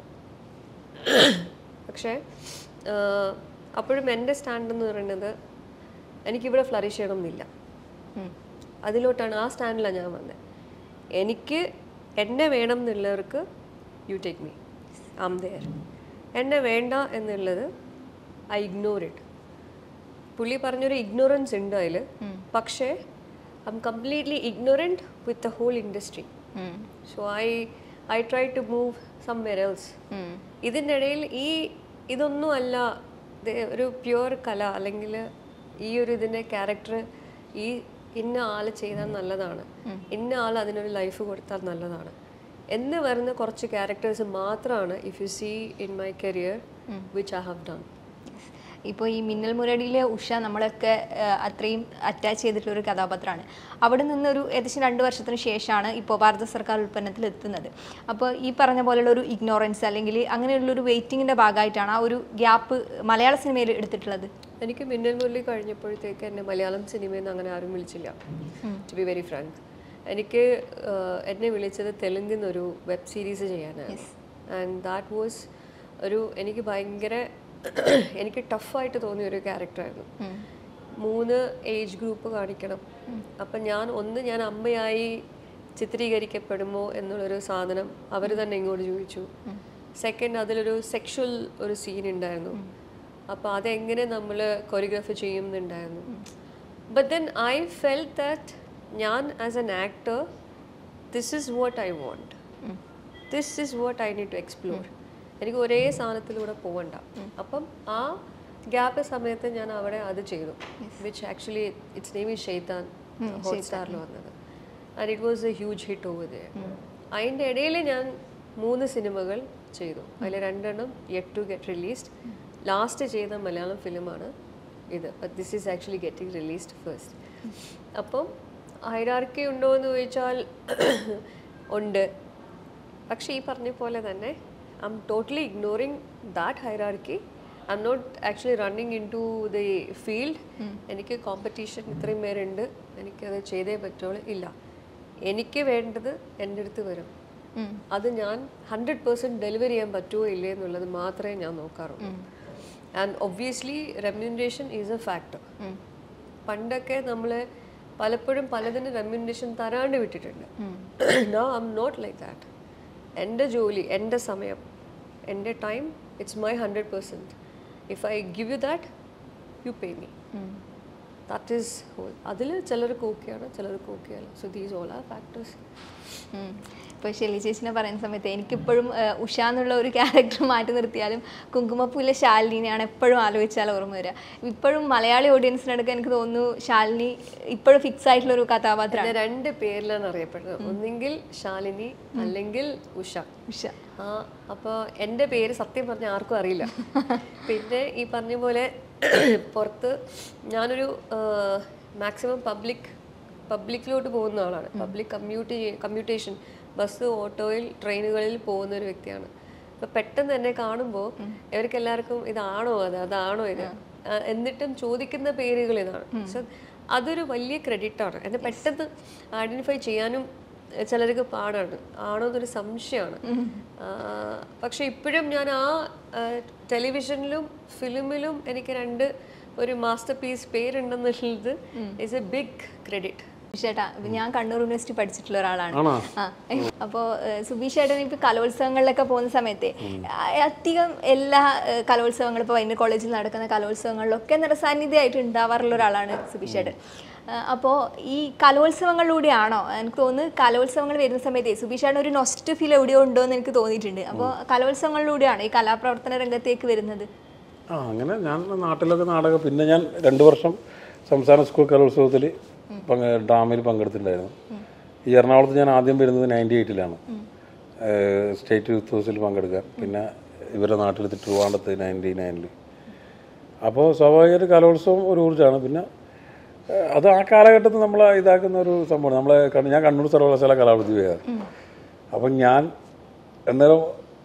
പക്ഷേ ആഹ്, അപ്പോഴും എൻ്റെ സ്റ്റാൻഡ് എന്ന് പറയുന്നത് എനിക്കിവിടെ ഫ്ലറിഷ് ചെയ്യണം എന്നില്ല അതിലോട്ടാണ് ആ സ്റ്റാൻഡിലാണ് ഞാൻ വന്നത് എനിക്ക് എന്നെ വേണം എന്നുള്ളവർക്ക് you take me am there എന്നെ വേണ്ട എന്നുള്ളത് ഐ ഇഗ്നോർ ഇറ്റ് പുള്ളി പറഞ്ഞൊരു ഇഗ്നോറൻസ് ഉണ്ട് അതിൽ പക്ഷേ I'm completely ignorant with the whole industry so I I try to move somewhere else ഇതിൻ്റെ ഇടയിൽ ഈ ഇതൊന്നും അല്ല ഇത് ഒരു പ്യുവർ കല അല്ലെങ്കിൽ ഈ ഒരു ഇതിൻ്റെ ക്യാരക്ടർ ഈ ഇന്ന ആൾ ചെയ്താൽ നല്ലതാണ് ഇന്ന ആൾ അതിനൊരു ലൈഫ് കൊടുത്താൽ നല്ലതാണ് എന്ന് വരുന്ന കുറച്ച് ക്യാരക്ടേഴ്സ് മാത്രമാണ് if you see in my career which I have done ഇപ്പോൾ ഈ മിന്നൽ മുരടിയിലെ ഉഷ നമ്മളൊക്കെ ആ, അത്രയും അറ്റാച്ച് ചെയ്തിട്ടുള്ള ഒരു കഥാപാത്രമാണ് അവിടെ നിന്നൊരു ഏകദേശം രണ്ട് വർഷത്തിന് ശേഷമാണ് ഇപ്പോൾ ഭാരത സർക്കാർ ഉൽപ്പന്നത്തിൽ എത്തുന്നത് അപ്പോൾ ഈ പറഞ്ഞ പോലെയുള്ള ഒരു ഇഗ്നോറൻസ് അല്ലെങ്കിൽ അങ്ങനെയുള്ളൊരു വെയിറ്റിങ്ങിൻ്റെ ഭാഗമായിട്ടാണ് ആ ഒരു ഗ്യാപ്പ് മലയാള സിനിമയിൽ എടുത്തിട്ടുള്ളത് എനിക്ക് മിന്നൽ മുരളി കഴിഞ്ഞപ്പോഴത്തേക്ക് എന്നെ മലയാളം സിനിമയിൽ നിന്ന് അങ്ങനെ ആരും വിളിച്ചില്ല ടു ബി വെരി ഫ്രാങ്ക് എനിക്ക് ആഹ്, എന്നെ വിളിച്ചത് തെലുങ്കിൽ നിന്നൊരു വെബ് സീരീസ് ചെയ്യാനാണ് ആൻഡ് ദാറ്റ് വാസ് ഒരു എനിക്ക് ഭയങ്കര എനിക്ക് ടഫായിട്ട് തോന്നിയ ഒരു ക്യാരക്ടറായിരുന്നു മൂന്ന് ഏജ് ഗ്രൂപ്പ് കാണിക്കണം അപ്പം ഞാൻ ഒന്ന് ഞാൻ അമ്മയായി ചിത്രീകരിക്കപ്പെടുമോ എന്നുള്ളൊരു സാധനം അവർ തന്നെ ഇങ്ങോട്ട് ചോദിച്ചു സെക്കൻഡ് അതിലൊരു സെക്ഷൽ ഒരു സീൻ ഉണ്ടായിരുന്നു അപ്പോൾ അതെങ്ങനെ നമ്മൾ കൊറിയോഗ്രാഫി ചെയ്യുന്നുണ്ടായിരുന്നു but then I felt that ഞാൻ as an actor this is what I want this is what I need to explore എനിക്ക് ഒരേ സാധനത്തിലൂടെ പോകണ്ട അപ്പം ആ ഗ്യാപ്പ് സമയത്ത് ഞാൻ അവിടെ അത് ചെയ്തു വിച്ച് ആക്ച്വലി ഇറ്റ്സ് നെയിം ഈ ഷെയ്ത്താൻ ഹോട്ട്സ്റ്റാറിൽ വന്നത് and it was a huge hit over there അതിൻ്റെ ഇടയിൽ ഞാൻ മൂന്ന് സിനിമകൾ ചെയ്തു അതിൽ രണ്ടെണ്ണം yet to get released last ചെയ്ത മലയാളം ഫിലിമാണ് ഇത് this is actually getting released first അപ്പം ഹൈറാർക്കി ഉണ്ടോ എന്ന് ചോദിച്ചാൽ ഉണ്ട് പക്ഷേ ഈ പറഞ്ഞ പോലെ തന്നെ I am totally ignoring that hierarchy I am not actually running into the field എനിക്ക് കോമ്പറ്റീഷൻ ഇത്രയും പേരുണ്ട് എനിക്കത് ചെയ്തേ പറ്റുള്ളൂ ഇല്ല എനിക്ക് വേണ്ടത് എൻ്റെ അടുത്ത് വരും അത് ഞാൻ ഹൺഡ്രഡ് പേഴ്സൻറ്റ് ഡെലിവറി ചെയ്യാൻ പറ്റുമോ ഇല്ലേ എന്നുള്ളത് മാത്രമേ ഞാൻ നോക്കാറുള്ളൂ and obviously remuneration is a factor പണ്ടൊക്കെ നമ്മൾ പലപ്പോഴും പലതിന് റെമ്യൂണറേഷൻ തരാണ്ട് വിട്ടിട്ടുണ്ട് no I am not like that എൻ്റെ ജോലി എൻ്റെ സമയം എൻ്റെ time it's my hundred percent if I give you that you pay me that is whole അതിൽ ചിലർക്ക് ഓക്കെയാണ് ചിലർക്ക് ഓക്കെ അല്ല so these all are factors ഇപ്പോൾ ഷെല്ലി ചേച്ചിനെ പറയുന്ന സമയത്ത് എനിക്കിപ്പോഴും ആ, ഉഷ എന്നുള്ള ഒരു ക്യാരക്ടർ മാറ്റി നിർത്തിയാലും കുങ്കുമപ്പൂലെ ശാലിനിയാണ് എപ്പോഴും ആലോചിച്ചാൽ ഓർമ്മ വരിക ഇപ്പോഴും മലയാളി ഓഡിയൻസിനടുക്ക് എനിക്ക് തോന്നുന്നു ശാലിനി ഇപ്പോഴും ഫിക്സ് ആയിട്ടുള്ള ഒരു കഥാപാത്രമാണ് എന്നെ രണ്ട് പേരിലാണ് അറിയപ്പെടുന്നത് ഒന്നെങ്കിൽ ശാലിനി അല്ലെങ്കിൽ ഉഷ ഉഷ ആ അപ്പോൾ എൻ്റെ പേര് സത്യം പറഞ്ഞാൽ ആർക്കും അറിയില്ല പിന്നെ ഈ പറഞ്ഞ പോലെ പുറത്ത് ഞാനൊരു മാക്സിമം പബ്ലിക് പബ്ലിക്കിലോട്ട് പോകുന്ന ആളാണ് പബ്ലിക് കമ്മ്യൂട്ട് കമ്മ്യൂട്ടേഷൻ ബസ് ഓട്ടോയിൽ ട്രെയിനുകളിൽ പോകുന്ന ഒരു വ്യക്തിയാണ് അപ്പോൾ പെട്ടെന്ന് എന്നെ കാണുമ്പോൾ ഇവർക്ക് എല്ലാവർക്കും ഇതാണോ അത് അതാണോ ഇത് ആ, എന്നിട്ടും ചോദിക്കുന്ന പേരുകൾ ഇതാണ് സോ അതൊരു വലിയ ക്രെഡിറ്റാണ് എന്നെ പെട്ടെന്ന് ഐഡൻറ്റിഫൈ ചെയ്യാനും ചിലർക്ക് പാടാണ് ആണോ എന്നൊരു സംശയമാണ് ആ, പക്ഷെ ഇപ്പോഴും ഞാൻ ആ ടെലിവിഷനിലും ഫിലിമിലും എനിക്ക് രണ്ട് ഒരു മാസ്റ്റർ പീസ് പേരുണ്ടെന്നുള്ളത് ഇസ് എ ബിഗ് ക്രെഡിറ്റ് ചേട്ടാ ഞാൻ കണ്ണൂർ യൂണിവേഴ്സിറ്റി പഠിച്ചിട്ടുള്ള ഒരാളാണ് ആണോ ആ അപ്പോൾ സുബീഷ് ചേട്ടൻ ഇപ്പോൾ കലോത്സവങ്ങളിലൊക്കെ പോകുന്ന സമയത്തെ ആ, അധികം എല്ലാ ഏഹ്, കലോത്സവങ്ങളും ഇപ്പോൾ വൈകുന്നേരം കോളേജിൽ നടക്കുന്ന കലോത്സവങ്ങളിലൊക്കെ നിറസാന്നിധ്യമായിട്ട് ഉണ്ടാവാറുള്ള ഒരാളാണ് സുബീഷ് ചേട്ടൻ അപ്പോൾ ഈ കലോത്സവങ്ങളിലൂടെയാണോ എനിക്ക് തോന്നുന്നു കലോത്സവങ്ങൾ വരുന്ന സമയത്ത് സുബീഷാണ് ഒരു നൊസ്റ്റ് ഫീൽ എവിടെയോ ഉണ്ടോ എന്ന് എനിക്ക് തോന്നിയിട്ടുണ്ട് അപ്പോൾ കലോത്സവങ്ങളിലൂടെയാണ് ഈ കലാപ്രവർത്തന രംഗത്തേക്ക് വരുന്നത് ആ അങ്ങനെ ഞാൻ നാട്ടിലൊക്കെ നാടകം പിന്നെ ഞാൻ രണ്ട് വർഷം സംസ്ഥാന സ്കൂൾ കലോത്സവത്തിൽ പങ്കെ ഡ്രാമയിൽ പങ്കെടുത്തിട്ടുണ്ടായിരുന്നു ഈ എറണാകുളത്ത് ഞാൻ ആദ്യം വരുന്നത് നയൻറ്റി എയ്റ്റിലാണ് സ്റ്റേറ്റ് യൂത്ത് ഹൗസിൽ പങ്കെടുക്കാൻ പിന്നെ ഇവരുടെ നാട്ടിലെത്തി ട്രിവാണ്ടത്ത് നയൻറ്റി നയനിൽ അപ്പോൾ സ്വാഭാവികമായിട്ട് കലോത്സവം ഒരു ഊർജ്ജമാണ് പിന്നെ ഏഹ്, അത് ആ കാലഘട്ടത്തിൽ നമ്മൾ ഇതാക്കുന്ന ഒരു സംഭവമാണ് നമ്മളെ കണ്ണൂ- ഞാൻ കണ്ണൂർ സർവകലാശാല കലാപ്രതിഭയാണ് അപ്പം ഞാൻ അന്നേരം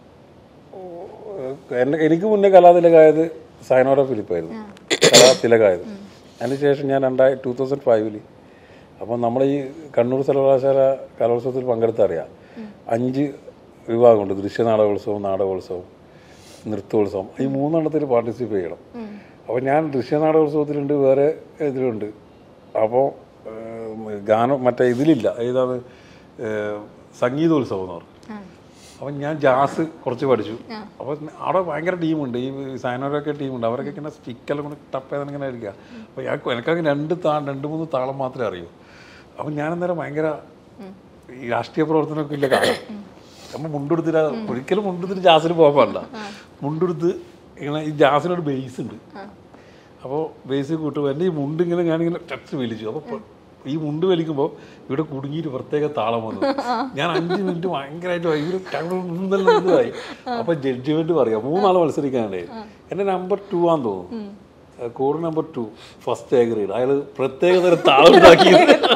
എന്നെ എനിക്ക് മുന്നേ കലാതിലകായത് സൈനോറ ഫിലിപ്പായിരുന്നു കലാതിലകായത് അതിനുശേഷം ഞാൻ രണ്ടായി ടൂ തൗസൻഡ് ഫൈവിൽ അപ്പം നമ്മൾ ഈ കണ്ണൂർ സർവകലാശാല കലോത്സവത്തിൽ പങ്കെടുത്തറിയാം അഞ്ച് വിഭാഗമുണ്ട് ദൃശ്യ നാടകോത്സവം നാടകോത്സവം നൃത്തോത്സവം ഈ മൂന്നെണ്ണത്തിൽ പാർട്ടിസിപ്പേറ്റ് ചെയ്യണം അപ്പോൾ ഞാൻ ദൃശ്യ നാടകോത്സവത്തിലുണ്ട് വേറെ ഇതിലുണ്ട് അപ്പോൾ ഗാനം മറ്റേ ഇതിലില്ല ഏതാണ് ഏഹ്, സംഗീതോത്സവം എന്ന് പറഞ്ഞു അപ്പം ഞാൻ ജാസ് കുറച്ച് പഠിച്ചു അപ്പോൾ അവിടെ ഭയങ്കര ടീമുണ്ട് ഈ സൈനോരൊക്കെ ടീമുണ്ട് അവരൊക്കെ ഇങ്ങനെ സ്റ്റിക്കെല്ലാം കൊണ്ട് ടപ്പ് ചെയ്ത് ഇങ്ങനെ ഇരിക്കുക അപ്പോൾ ഞാൻ എനിക്കങ്ങനെ രണ്ട് താ രണ്ട് മൂന്ന് താളം മാത്രമേ അറിയൂ അപ്പം ഞാൻ അന്നേരം ഭയങ്കര ഈ രാഷ്ട്രീയ പ്രവർത്തനമൊക്കെ ഇല്ല കാലം നമ്മൾ മുണ്ടെടുത്തിട്ട് ഒരിക്കലും മുണ്ടെടുത്തിട്ട് ജാസിന് പോകാൻ പാടില്ല മുണ്ടെടുത്ത് ഇങ്ങനെ ഈ ജാസിനൊരു ബേസ് ഉണ്ട് അപ്പോൾ ബേസ് കൂട്ടുമ്പോൾ എൻ്റെ ഈ മുണ്ട് ഇങ്ങനെ ഞാനിങ്ങനെ ടച്ച് വലിച്ചു അപ്പോൾ ഈ മുണ്ട് വലിക്കുമ്പോൾ ഇവിടെ കുടുങ്ങിയിട്ട് പ്രത്യേക താളം വന്നു ഞാൻ അഞ്ച് മിനിറ്റ് ഭയങ്കരമായിട്ട് ഇവർ ഇതായി അപ്പോൾ ജഡ്ജ്മെന്റ് പറയാം മൂന്നാൾ മത്സരിക്കാനുണ്ട് എൻ്റെ നമ്പർ ടു ആന്ന് തോന്നുന്നു code number two first A grade അയാൾ പ്രത്യേക തരം താളം ഉണ്ടാക്കി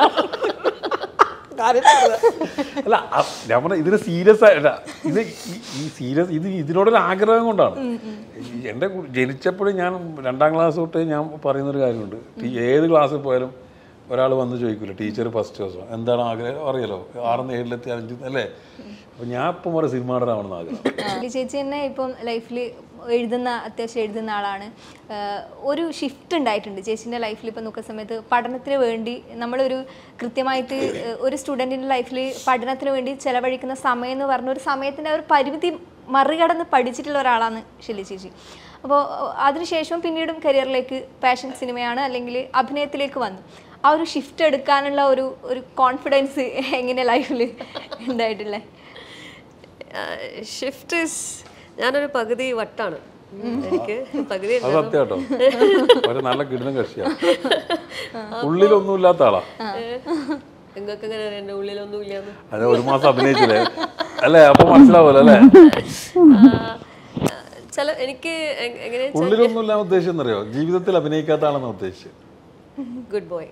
അല്ല അ- ഞാൻ പറഞ്ഞ ഇതിന് സീരിയസ് അല്ല ഇത് ഈ- ഈ സീരിയസ് ഇത് ഇതിനോടൊരു ആഗ്രഹം കൊണ്ടാണ് ഈ എൻ്റെ കു- ജനിച്ചപ്പോഴും ഞാൻ രണ്ടാം ക്ലാസ് തൊട്ടേ ഞാൻ പറയുന്നൊരു കാര്യമുണ്ട് ടീ- ഏത് ക്ലാസ്സിൽ പോയാലും ഒരാൾ വന്ന് ചോദിക്കില്ല ടീച്ചർ ഫസ്റ്റ് ദിവസം എന്താണ് ആഗ്രഹം അറിയാലോ ആറിന്ന് ഏഴിലെത്തി അഞ്ച് അല്ലേ അപ്പം ഞാൻ ഇപ്പം പറയും സിനിമ നടനാവണമെന്ന് ആഗ്രഹം ഈ ചേച്ചി തന്നെ ഇപ്പം ലൈഫിൽ എഴുതുന്ന അത്യാവശ്യം എഴുതുന്ന ആളാണ് ആഹ് ഒരു ഷിഫ്റ്റ് ഉണ്ടായിട്ടുണ്ട് ചേച്ചീൻ്റെ ലൈഫിൽ ഇപ്പം നോക്കുന്ന സമയത്ത് പഠനത്തിന് വേണ്ടി നമ്മളൊരു കൃത്യമായിട്ട് ഏഹ് ഒരു സ്റ്റുഡൻറ്റിൻ്റെ ലൈഫിൽ പഠനത്തിന് വേണ്ടി ചെലവഴിക്കുന്ന സമയം എന്ന് പറഞ്ഞ ഒരു സമയത്തിൻ്റെ ഒരു പരിമിതി മറികടന്ന് പഠിച്ചിട്ടുള്ള ഒരാളാണ് ഷെല്ലി ചേച്ചി അപ്പോൾ അതിനുശേഷം പിന്നീടും കരിയറിലേക്ക് പാഷൻ സിനിമയാണ് അല്ലെങ്കിൽ അഭിനയത്തിലേക്ക് വന്നു ആ ഒരു ഷിഫ്റ്റ് എടുക്കാനുള്ള ഒരു ഒരു കോൺഫിഡൻസ് എങ്ങനെ ലൈഫിൽ ഉണ്ടായിട്ടുള്ളത് ഷിഫ്റ്റ് ഇസ് ഞാനൊരു പകുതി വട്ടാണ് എനിക്ക് പകുതി അത് സത്യം കേട്ടോ ഒരു നല്ല കിടുന്ന കക്ഷിയാണ് ഉള്ളിലൊന്നുമില്ലാത്ത ആളാ നിങ്ങൾക്ക് എങ്ങനെ അറിയാം എൻ്റെ ഉള്ളിലൊന്നും ഇല്ലാന്ന് അത് ഒരു മാസം അഭിനയിച്ചില്ലേ അല്ലേ അപ്പൊ മനസ്സിലാവുമല്ലോ അല്ലേ ചില എനിക്ക് എ- എങ്ങനെ ഉള്ളിലൊന്നുമില്ല ഉദ്ദേശിച്ചെന്നറിയോ ജീവിതത്തിൽ അഭിനയിക്കാത്ത ആളെന്ന് ഉദ്ദേശിച്ചത് ഗുഡ് ബോയ്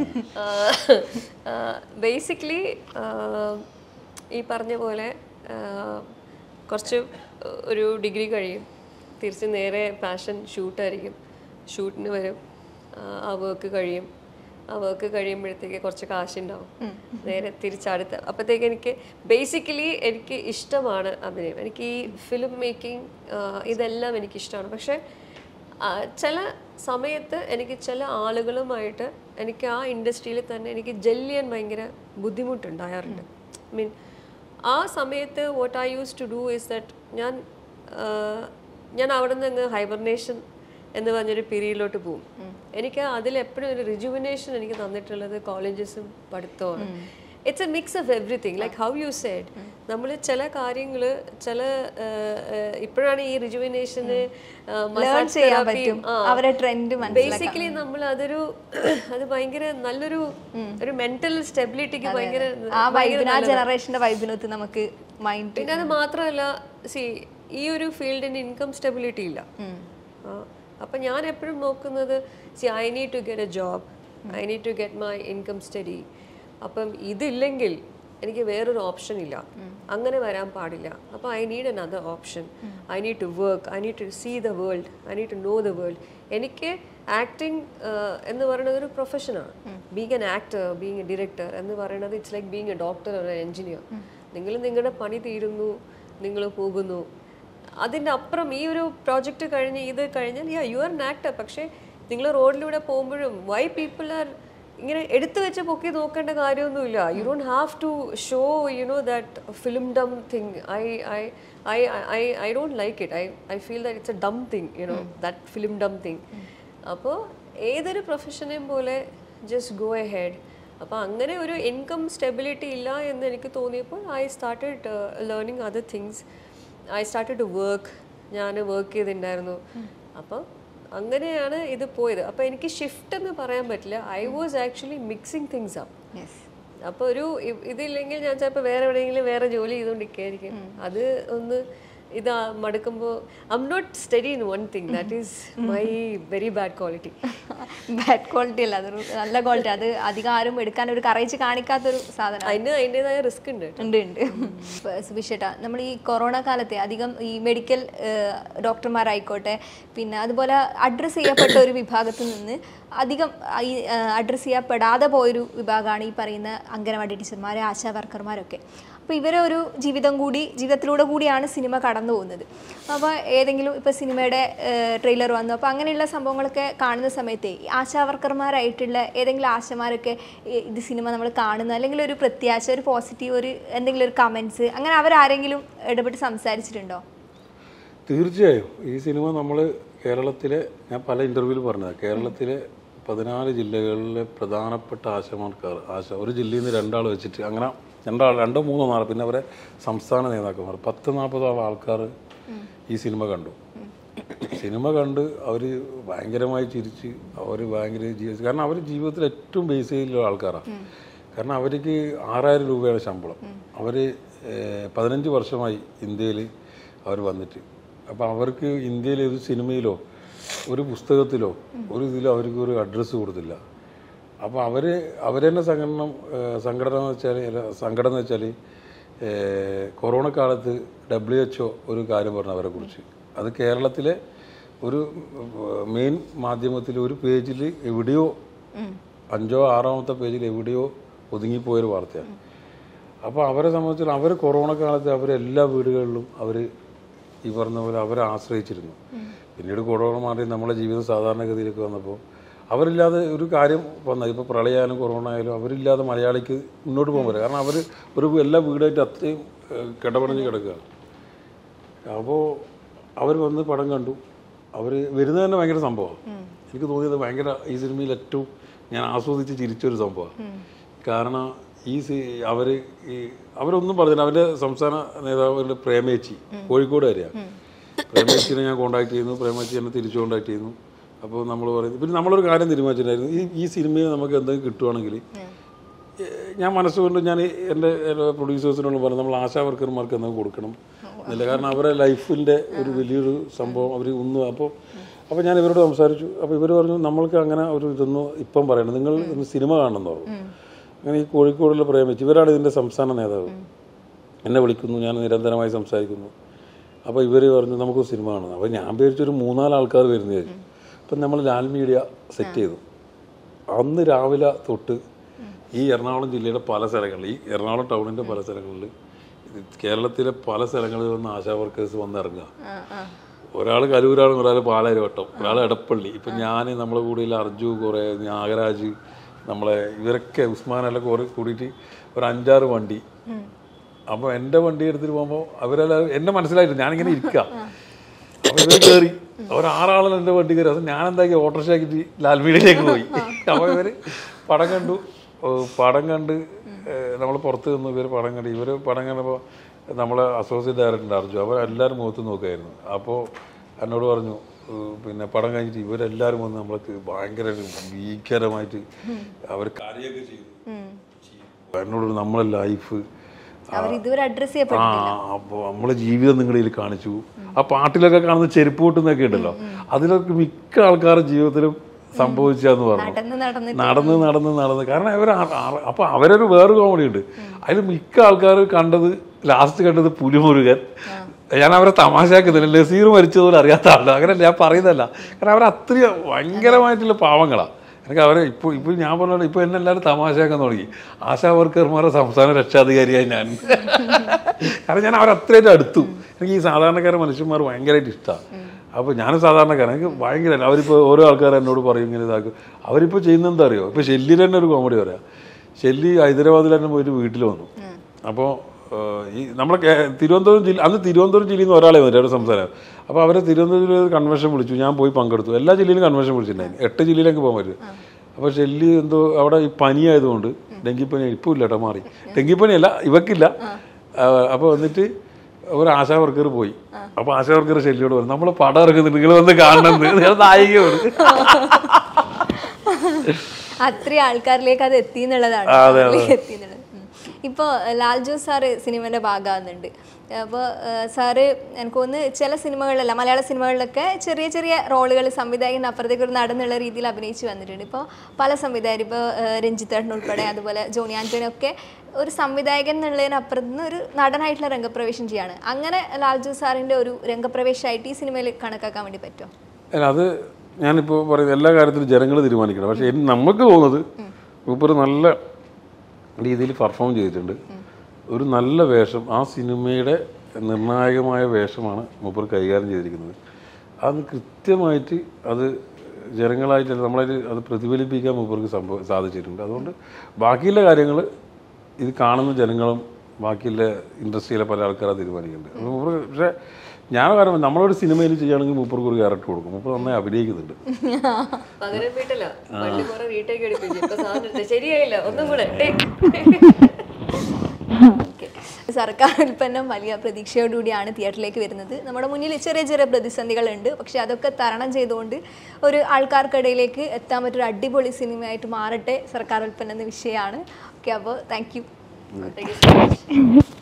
ബേസിക്കലി ഈ പറഞ്ഞ പോലെ ആ, കുറച്ച് ഒരു ഡിഗ്രി കഴിയും തിരിച്ച് നേരെ പാഷൻ ഷൂട്ടായിരിക്കും ഷൂട്ടിന് വരും ആ, ആ വർക്ക് കഴിയും ആ വർക്ക് കഴിയുമ്പോഴത്തേക്ക് കുറച്ച് കാശുണ്ടാവും നേരെ തിരിച്ചടുത്ത അപ്പോഴത്തേക്ക് എനിക്ക് ബേസിക്കലി എനിക്ക് ഇഷ്ടമാണ് അഭിനയം എനിക്ക് ഈ ഫിലിം മേക്കിംഗ് ഇതെല്ലാം എനിക്ക് ഇഷ്ടമാണ് പക്ഷേ ആ, ചില സമയത്ത് എനിക്ക് ചില ആളുകളുമായിട്ട് എനിക്ക് ആ ഇൻഡസ്ട്രിയിൽ തന്നെ എനിക്ക് ജെല്ല് ചെയ്യാൻ ഭയങ്കര ബുദ്ധിമുട്ടുണ്ടാകാറുണ്ട് മീൻ ആ സമയത്ത് what I use to do is that ഞാൻ ആ, ഞാൻ അവിടെ നിന്ന് ഹൈബർനേഷൻ എന്ന് പറഞ്ഞൊരു പീരീഡിലോട്ട് പോകും എനിക്ക് അതിൽ എപ്പോഴും ഒരു റിജുവിനേഷൻ എനിക്ക് തന്നിട്ടുള്ളത് കോളേജസും പഠിത്തമാണ് it's a mix of everything like how you said നമ്മൾ ചില കാര്യങ്ങൾ ചില ഇപ്പോഴാണ് ഈ റിജുവിനേഷന് ലേൺ ചെയ്യാൻ പറ്റും അവരെ ട്രെൻഡ് ബേസിക്കലി നമ്മൾ അതൊരു അത് ഭയങ്കര നല്ലൊരു ഒരു മെന്റൽ സ്റ്റെബിലിറ്റിക്ക് ഭയങ്കര ആ വൈബിന് ആ ജനറേഷന്റെ വൈബിനൊത്ത് നമുക്ക് മൈൻഡ് പിന്നെ അത് മാത്രമല്ല സി ഈ ഒരു ഫീൽഡിന് ഇൻകം സ്റ്റെബിലിറ്റി ഇല്ല ആ, അപ്പൊ ഞാൻ എപ്പോഴും നോക്കുന്നത് see I need to get a job I need to get my income steady അപ്പം ഇതില്ലെങ്കിൽ എനിക്ക് വേറൊരു ഓപ്ഷൻ ഇല്ല അങ്ങനെ വരാൻ പാടില്ല അപ്പോൾ I need another option I need to work I need to see the world I need to know the world എനിക്ക് ആക്ടിങ് എന്ന് പറയുന്നത് ഒരു പ്രൊഫഷനാണ് being an actor being a director എന്ന് പറയുന്നത് it's like being a doctor or engineer നിങ്ങൾ നിങ്ങളുടെ പണി തീരുന്നു നിങ്ങൾ പോകുന്നു അതിൻ്റെ അപ്പുറം ഈ ഒരു പ്രോജക്റ്റ് കഴിഞ്ഞ് ഇത് കഴിഞ്ഞാൽ yeah you are an actor പക്ഷേ നിങ്ങൾ റോഡിലൂടെ പോകുമ്പോഴും വൈ പീപ്പിൾ ആർ ഇങ്ങനെ എടുത്തു വെച്ച് പൊക്കി നോക്കേണ്ട കാര്യമൊന്നുമില്ല you don't have to show you know that film ഡം thing I I I I I don't like it I I feel that it's a dumb thing you know that film ഡം thing അപ്പോൾ ഏതൊരു പ്രൊഫഷനെയും പോലെ just go A head അപ്പോൾ അങ്ങനെ ഒരു income stability ഇല്ല എന്ന് എനിക്ക് തോന്നിയപ്പോൾ I started learning other things I started to work ഞാൻ വർക്ക് ചെയ്തിട്ടുണ്ടായിരുന്നു അപ്പം അങ്ങനെയാണ് ഇത് പോയത് അപ്പോൾ എനിക്ക് ഷിഫ്റ്റ് എന്ന് പറയാൻ പറ്റില്ല I was actually mixing things up yes അപ്പോൾ ഒരു ഇ- ഇതില്ലെങ്കിൽ ഞാൻ ചിലപ്പോൾ വേറെ എവിടെയെങ്കിലും വേറെ ജോലി ചെയ്തുകൊണ്ടിരിക്കുകയായിരിക്കും അത് ഒന്ന് ഇതാ മടുക്കുമ്പോൾ I am not steady in one thing that is my very bad quality bad quality അല്ല അതൊരു നല്ല ക്വാളിറ്റി അത് അധികം ആരും എടുക്കാൻ ഒരു കറേജ് കാണിക്കാത്തൊരു സാധനം അതിന് അതിൻ്റെതായ റിസ്ക് ഉണ്ട് ഉണ്ട് ഉണ്ട് സുഭിഷേട്ടാ നമ്മൾ ഈ കൊറോണ കാലത്തെ അധികം ഈ മെഡിക്കൽ ഡോക്ടർമാരായിക്കോട്ടെ പിന്നെ അതുപോലെ അഡ്രസ്സ് ചെയ്യപ്പെട്ട ഒരു വിഭാഗത്തിൽ നിന്ന് അധികം ഈ അഡ്രസ്സ് ചെയ്യപ്പെടാതെ പോയൊരു വിഭാഗമാണ് ഈ പറയുന്ന അംഗനവാടി ടീച്ചർമാർ ആശാ വർക്കർമാരൊക്കെ അപ്പോൾ ഇവരെ ഒരു ജീവിതം കൂടി ജീവിതത്തിലൂടെ കൂടിയാണ് സിനിമ കടന്നു പോകുന്നത് അപ്പോൾ ഏതെങ്കിലും ഇപ്പോൾ സിനിമയുടെ ട്രെയിലർ വന്നു അപ്പോൾ അങ്ങനെയുള്ള സംഭവങ്ങളൊക്കെ കാണുന്ന സമയത്ത് ഈ ആശാ വർക്കർമാരായിട്ടുള്ള ഏതെങ്കിലും ആശമാരൊക്കെ ഈ ഇത് സിനിമ നമ്മൾ കാണുന്നു അല്ലെങ്കിൽ ഒരു പ്രത്യാശ ഒരു പോസിറ്റീവ് ഒരു എന്തെങ്കിലും ഒരു കമൻസ് അങ്ങനെ അവരാരെങ്കിലും ഇടപെട്ട് സംസാരിച്ചിട്ടുണ്ടോ തീർച്ചയായും ഈ സിനിമ നമ്മൾ കേരളത്തിലെ ഞാൻ പല ഇൻ്റർവ്യൂവിൽ പറഞ്ഞത് കേരളത്തിലെ പതിനാല് ജില്ലകളിലെ പ്രധാനപ്പെട്ട ആശമാർക്കാർ ആശ ഒരു ജില്ലയിൽ നിന്ന് രണ്ടാൾ വെച്ചിട്ട് അങ്ങനെ രണ്ടാൾ രണ്ടോ മൂന്നോ നാൾ പിന്നെ അവരെ സംസ്ഥാന നേതാക്കന്മാർ പത്ത് നാൽപ്പതോളം ആൾക്കാർ ഈ സിനിമ കണ്ടു സിനിമ കണ്ട് അവർ ഭയങ്കരമായി ചിരിച്ച് അവർ ഭയങ്കര ജീവി കാരണം അവർ ജീവിതത്തിൽ ഏറ്റവും ബേസ് ചെയ്തിട്ടുള്ള ആൾക്കാരാണ് കാരണം അവർക്ക് ആറായിരം രൂപയാണ് ശമ്പളം അവർ പതിനഞ്ച് വർഷമായി ഇന്ത്യയിൽ അവർ വന്നിട്ട് അപ്പോൾ അവർക്ക് ഇന്ത്യയിലെ ഒരു സിനിമയിലോ ഒരു പുസ്തകത്തിലോ ഒരു ഇതിലോ അവർക്ക് ഒരു അഡ്രസ്സ് കൊടുത്തില്ല അപ്പോൾ അവർ അവരെന്നെ സംഘടന ഏഹ് സംഘടന എന്ന് വെച്ചാൽ അല്ല, സംഘടന എന്ന് വെച്ചാൽ ഏഹ് കൊറോണ കാലത്ത് ഡബ്ല്യു എച്ച് ഒ ഒരു കാര്യം പറഞ്ഞു അവരെ കുറിച്ച് അത് കേരളത്തിലെ ഒരു മെയിൻ മാധ്യമത്തിൽ ഒരു പേജിൽ എവിടെയോ അഞ്ചോ ആറാമത്തെ പേജിൽ എവിടെയോ ഒതുങ്ങിപ്പോയൊരു വാർത്തയാണ് അപ്പോൾ അവരെ സംബന്ധിച്ച് അവർ കൊറോണ കാലത്ത് അവർ എല്ലാ വീടുകളിലും അവർ ഈ പറഞ്ഞ പോലെ അവരെ ആശ്രയിച്ചിരുന്നു പിന്നീട് കൊറോണ മാറി നമ്മളെ ജീവിതം സാധാരണഗതിയിലേക്ക് വന്നപ്പോൾ അവരില്ലാതെ ഒരു കാര്യം വന്ന ഇപ്പോൾ പ്രളയമായാലും കൊറോണ ആയാലും അവരില്ലാതെ മലയാളിക്ക് മുന്നോട്ട് പോകാൻ പറ്റില്ല കാരണം അവർ ഒരു എല്ലാ വീടായിട്ട് അത്രയും ഏഹ്, കിടപടഞ്ഞ് കിടക്കുകയാണ് അപ്പോൾ അവർ വന്ന് പടം കണ്ടു അവർ വരുന്നത് തന്നെ ഭയങ്കര സംഭവമാണ് എനിക്ക് തോന്നിയത് ഭയങ്കര ഈ സിനിമയിൽ ഏറ്റവും ഞാൻ ആസ്വദിച്ച് ചിരിച്ചൊരു സംഭവമാണ് കാരണം ഈ സി അവർ ഈ അവരൊന്നും പറഞ്ഞില്ല അവരുടെ സംസ്ഥാന നേതാവ് പ്രേമേച്ചി കോഴിക്കോട് വരെയാണ് പ്രേമേച്ചിനെ ഞാൻ കോൺടാക്ട് ചെയ്യുന്നു പ്രേമേച്ചി എന്നെ തിരിച്ചു കോൺടാക്ട് ചെയ്യുന്നു അപ്പോൾ നമ്മൾ പറയുന്നു പിന്നെ നമ്മളൊരു കാര്യം തീരുമാനിച്ചിട്ടുണ്ടായിരുന്നു ഈ ഈ സിനിമയിൽ നമുക്ക് എന്തെങ്കിലും കിട്ടുവാണെങ്കിൽ ഏഹ് ഞാൻ മനസ്സുകൊണ്ട് ഞാൻ ഈ എൻ്റെ പ്രൊഡ്യൂസേഴ്സിനോട് പറഞ്ഞു നമ്മൾ ആശാ വർക്കർമാർക്ക് എന്തെങ്കിലും കൊടുക്കണം എന്നില്ല കാരണം അവരുടെ ലൈഫിൻ്റെ ഒരു വലിയൊരു സംഭവം അവർ ഒന്നും അപ്പോൾ അപ്പോൾ ഞാൻ ഇവരോട് സംസാരിച്ചു അപ്പോൾ ഇവർ പറഞ്ഞു നമ്മൾക്ക് അങ്ങനെ ഒരു ഇതൊന്നും ഇപ്പം പറയണം നിങ്ങൾ ഇന്ന് സിനിമ കാണണമെന്ന് പറഞ്ഞു അങ്ങനെ ഈ കോഴിക്കോടുള്ള പ്രേമിച്ച് ഇവരാണ് ഇതിൻ്റെ സംസ്ഥാന നേതാവ് എന്നെ വിളിക്കുന്നു ഞാൻ നിരന്തരമായി സംസാരിക്കുന്നു അപ്പോൾ ഇവർ പറഞ്ഞു നമുക്ക് സിനിമ കാണണം അപ്പോൾ ഞാൻ വിചാരിച്ചൊരു മൂന്നാല് ആൾക്കാർ വരുന്നതായിരുന്നു അപ്പം നമ്മൾ ലാൽ മീഡിയ സെറ്റ് ചെയ്തു അന്ന് രാവിലെ തൊട്ട് ഈ എറണാകുളം ജില്ലയുടെ പല സ്ഥലങ്ങളിൽ ഈ എറണാകുളം ടൗണിൻ്റെ പല സ്ഥലങ്ങളിൽ കേരളത്തിലെ പല സ്ഥലങ്ങളിൽ നിന്ന് ആശാ വർക്കേഴ്സ് വന്നിറങ്ങുക ഒരാൾ കലൂരാണ് ഒരാൾ പാലാരിവട്ടം ഒരാൾ എടപ്പള്ളി ഇപ്പം ഞാൻ നമ്മളെ കൂടെയുള്ള അർജു കുറേ നാഗരാജ് നമ്മളെ ഇവരൊക്കെ ഉസ്മാനെല്ലാം കുറേ കൂടിയിട്ട് ഒരു അഞ്ചാറ് വണ്ടി അപ്പോൾ എൻ്റെ വണ്ടി എടുത്തിട്ട് പോകുമ്പോൾ അവരെല്ലാവരും എന്നെ മനസ്സിലായിട്ട് ഞാനിങ്ങനെ ഇരിക്കുക അപ്പോൾ ഇവർ കയറി അവർ ആറാളും എൻ്റെ വണ്ടി കയറി അത് ഞാൻ എന്താക്കി ഓട്ടോറിക്ഷ ആക്കിയിട്ട് ലാൽമീഡിലേക്ക് പോയി അപ്പോൾ ഇവർ പടം കണ്ടു ഓ, പടം കണ്ട് നമ്മൾ പുറത്ത് നിന്ന് ഇവർ പടം കണ്ട് ഇവർ പടം കണ്ടപ്പോൾ നമ്മളെ അസോസിയേറ്റ് ഡയറക്ടർ അർജു അവർ എല്ലാവരും മുഖത്ത് നോക്കുമായിരുന്നു അപ്പോൾ എന്നോട് പറഞ്ഞു ഏഹ് പിന്നെ പടം കഴിഞ്ഞിട്ട് ഇവരെല്ലാവരും വന്ന് നമ്മൾക്ക് ഭയങ്കര ഒരു ഭീകരമായിട്ട് അവർ കാര്യമൊക്കെ ചെയ്തു എന്നോട് നമ്മളെ ലൈഫ് അവർ ഇതുവരെ അഡ്രസ്സ് ചെയ്യപ്പെട്ടു ആ അപ്പോൾ നമ്മളെ ജീവിതം നിങ്ങളിൽ കാണിച്ചു ആ പാട്ടിലൊക്കെ കാണുന്ന ചെരുപ്പ് പൊട്ടുന്നൊക്കെ ഉണ്ടല്ലോ അതിലൊക്കെ മിക്ക ആൾക്കാരുടെ ജീവിതത്തിലും സംഭവിച്ചാന്ന് പറഞ്ഞു നടന്ന് നടന്ന് നടന്ന് നടന്ന് നടന്ന് കാരണം അവർ അപ്പൊ അവരൊരു വേറെ കോമഡി ഉണ്ട് അതിൽ മിക്ക ആൾക്കാർ കണ്ടത് ലാസ്റ്റ് കണ്ടത് പുലിമുരുകൻ ഞാൻ അവരെ തമാശയാക്കുന്നില്ല ലസീർ മരിച്ചതുപോലെ അറിയാത്ത ആളാണ് അങ്ങനെ ഞാൻ പറയുന്നതല്ല കാരണം അവർ അത്രയും ഭയങ്കരമായിട്ടുള്ള പാവങ്ങളാണ് എനിക്ക് അവരെ ഇപ്പോൾ ഇപ്പോൾ ഞാൻ പറഞ്ഞ ഇപ്പോൾ എന്നെ എല്ലാവരും തമാശയാക്കാൻ തുടങ്ങി ആശാ വർക്കർമാരുടെ സംസ്ഥാന രക്ഷാധികാരിയായി ഞാൻ കാരണം ഞാൻ അവരത്രയായിട്ട് അടുത്തു എനിക്ക് ഈ സാധാരണക്കാരെ മനുഷ്യന്മാർ ഭയങ്കരമായിട്ട് ഇഷ്ടമാണ് അപ്പോൾ ഞാനും സാധാരണക്കാരൻ എനിക്ക് ഭയങ്കര അവരിപ്പോൾ ഓരോ ആൾക്കാർ എന്നോട് പറയും ഇങ്ങനെ ഇതാക്കും അവരിപ്പോൾ ചെയ്യുന്നത് എന്താ അറിയോ ഇപ്പോൾ ഷെല്ലിൽ തന്നെ ഒരു കോമഡി പറയാം ഷെല്ലി ഹൈദരാബാദിൽ തന്നെ പോയിട്ട് വീട്ടിൽ വന്നു അപ്പോൾ ഈ നമ്മളെ കേ- തിരുവനന്തപുരം ജില്ല അന്ന് തിരുവനന്തപുരം ജില്ലയിൽ നിന്ന് ഒരാളെ വന്നിട്ട് അവരുടെ സംസാരം അപ്പോൾ അവരെ തിരുവനന്തപുരം ജില്ലയിൽ കൺവെൻഷൻ വിളിച്ചു ഞാൻ പോയി പങ്കെടുത്തു എല്ലാ ജില്ലയിലും കൺവെൻഷൻ വിളിച്ചിട്ടുണ്ടായിരുന്നു എട്ട് ജില്ലയിലേക്ക് പോകാൻ പറ്റും അപ്പോൾ ഷെല്ലി എന്തോ അവിടെ ഈ പനിയായതുകൊണ്ട് ഡെങ്കിപ്പനി ഇപ്പോൾ ഇല്ല കേട്ടോ മാറി ഡെങ്കിപ്പനിയല്ല ഇവക്കില്ല അപ്പോൾ വന്നിട്ട് ഒരു ആശാ വർക്കർ പോയി അപ്പോൾ ആശാ വർക്കർ ഷെല്ലിയോട് പറഞ്ഞു നമ്മൾ പടം ഇറക്കുന്നുണ്ട് നിങ്ങൾ വന്ന് കാണണമെന്ന് നിങ്ങൾ നായികയോട് അത്രയും ആൾക്കാരിലേക്ക് അത് എത്തി എന്നുള്ളതാണ് അതെ, ആളിലേക്ക് എത്തി എന്നുള്ളത് ഉം. ഇപ്പോൾ ലാൽജോ സാറ് സിനിമയുടെ ഭാഗമാകുന്നുണ്ട് അപ്പോൾ സാറ് എനിക്ക് തോന്നുന്നു ചില സിനിമകളിലല്ല മലയാള സിനിമകളിലൊക്കെ ചെറിയ ചെറിയ റോളുകൾ സംവിധായകൻ അപ്പുറത്തേക്ക് ഒരു നടന്നുള്ള രീതിയിൽ അഭിനയിച്ച് വന്നിട്ടുണ്ട് ഇപ്പോൾ പല സംവിധായകർ ഇപ്പോൾ രഞ്ജിത്തേട്ടൻ ഉൾപ്പെടെ അതുപോലെ ജോണി ആൻ്റണി ഒക്കെ ഒരു സംവിധായകൻ എന്നുള്ളതിനപ്പുറത്ത് നിന്ന് ഒരു നടനായിട്ടുള്ള രംഗപ്രവേശം ചെയ്യാണ് അങ്ങനെ ലാൽജു സാറിൻ്റെ ഒരു രംഗപ്രവേശമായിട്ട് ഈ സിനിമയിൽ കണക്കാക്കാൻ വേണ്ടി പറ്റുമോ അല്ല അത് ഞാനിപ്പോൾ പറയുന്നത് എല്ലാ കാര്യത്തിലും ജനങ്ങൾ തീരുമാനിക്കണം പക്ഷേ എൻ- നമുക്ക് തോന്നുന്നത് മൂപ്പർ നല്ല രീതിയിൽ പെർഫോം ചെയ്തിട്ടുണ്ട് ഒരു നല്ല വേഷം ആ സിനിമയുടെ നിർണായകമായ വേഷമാണ് മൂപ്പർ കൈകാര്യം ചെയ്തിരിക്കുന്നത് അത് കൃത്യമായിട്ട് അത് ജനങ്ങളായിട്ട് നമ്മളായിട്ട് അത് പ്രതിഫലിപ്പിക്കാൻ മൂപ്പർക്ക് സംഭവം സാധിച്ചിട്ടുണ്ട് അതുകൊണ്ട് ബാക്കിയുള്ള കാര്യങ്ങൾ ഇത് കാണുന്ന ജനങ്ങളും ബാക്കിയുള്ള ഇൻഡസ്ട്രിയിലെ പല ആൾക്കാരും തീരുമാനിക്കുന്നുണ്ട് അപ്പോൾ മൂപ്പർ പക്ഷേ ഞാൻ കാരണം നമ്മളൊരു സിനിമയിൽ ചെയ്യുകയാണെങ്കിൽ മൂപ്പർക്ക് ഒരു ക്യാരക്ടർ കൊടുക്കും മൂപ്പർ നന്നായി അഭിനയിക്കുന്നുണ്ട് പകരം വീട്ടില്ല പണ്ട് കുറെ റീടേക്ക് എടുപ്പിച്ചു ഇപ്പൊ സാധനം ശരിയായില്ല ഒന്നും കൂടെ ഓക്കെ സർക്കാർ ഉൽപ്പന്നം വലിയ പ്രതീക്ഷയോടുകൂടിയാണ് തിയേറ്ററിലേക്ക് വരുന്നത് നമ്മുടെ മുന്നിൽ ചെറിയ ചെറിയ പ്രതിസന്ധികളുണ്ട് പക്ഷെ അതൊക്കെ തരണം ചെയ്തുകൊണ്ട് ഒരു ആൾക്കാർക്കിടയിലേക്ക് എത്താൻ പറ്റൊരു അടിപൊളി സിനിമയായിട്ട് മാറട്ടെ സർക്കാർ ഉൽപ്പന്നം എന്ന വിഷയമാണ് ഓക്കെ അപ്പോൾ thank you thank you so much